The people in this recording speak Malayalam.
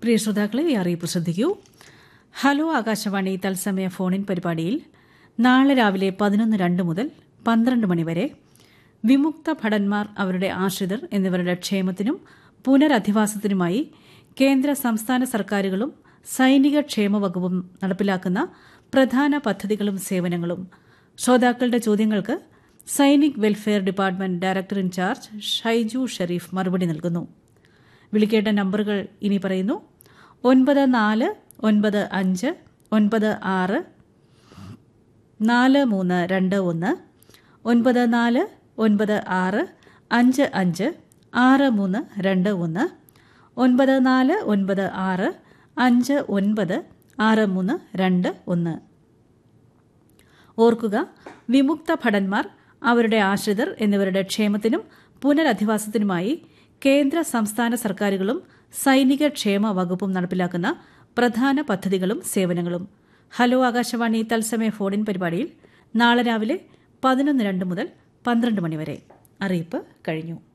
പ്രിയ ശ്രോതാക്കളെ ഈ അറിയിപ്പ് ശ്രദ്ധിക്കൂ ഹലോ ആകാശവാണി തത്സമയ ഫോണിൻ പരിപാടിയിൽ നാളെ രാവിലെ പതിനൊന്ന് രണ്ട് മുതൽ പന്ത്രണ്ട് മണിവരെ വിമുക്ത ഭടന്മാർ അവരുടെ ആശ്രിതർ എന്നിവരുടെ ക്ഷേമത്തിനും പുനരധിവാസത്തിനുമായി കേന്ദ്ര സംസ്ഥാന സർക്കാരുകളും സൈനിക ക്ഷേമ വകുപ്പും നടപ്പിലാക്കുന്ന പ്രധാന പദ്ധതികളും സേവനങ്ങളും ശ്രോതാക്കളുടെ ചോദ്യങ്ങൾക്ക് Sainik welfare department director in charge Shaiju Sharif മറുപടി നൽകുന്നു വിളിക്കേണ്ട നമ്പറുകൾ ഇനി പറയുന്നു ഒൻപത് നാല് ഒൻപത് അഞ്ച് ഒൻപത് ആറ് നാല് മൂന്ന് രണ്ട് ഒന്ന് ഒൻപത് നാല് ഒൻപത് ആറ് അഞ്ച് അഞ്ച് ആറ് മൂന്ന് രണ്ട് ഒന്ന് ഒൻപത് നാല് ഒൻപത് ആറ് അഞ്ച് ഒൻപത് ആറ് മൂന്ന് രണ്ട് ഒന്ന് ഓർക്കുക വിമുക്ത ഭടന്മാർ അവരുടെ ആശ്രിതർ എന്നിവരുടെ ക്ഷേമത്തിനും പുനരധിവാസത്തിനുമായി കേന്ദ്ര സംസ്ഥാന സർക്കാരുകളും സൈനിക ക്ഷേമ വകുപ്പും നടപ്പിലാക്കുന്ന പ്രധാന പദ്ധതികളും സേവനങ്ങളും ഹലോ ആകാശവാണി തത്സമയ ഫോണിൻ പരിപാടിയിൽ നാളെ രാവിലെ പതിനൊന്ന് രണ്ട് മുതൽ പന്ത്രണ്ട് മണിവരെ അറിയിപ്പ് കഴിഞ്ഞു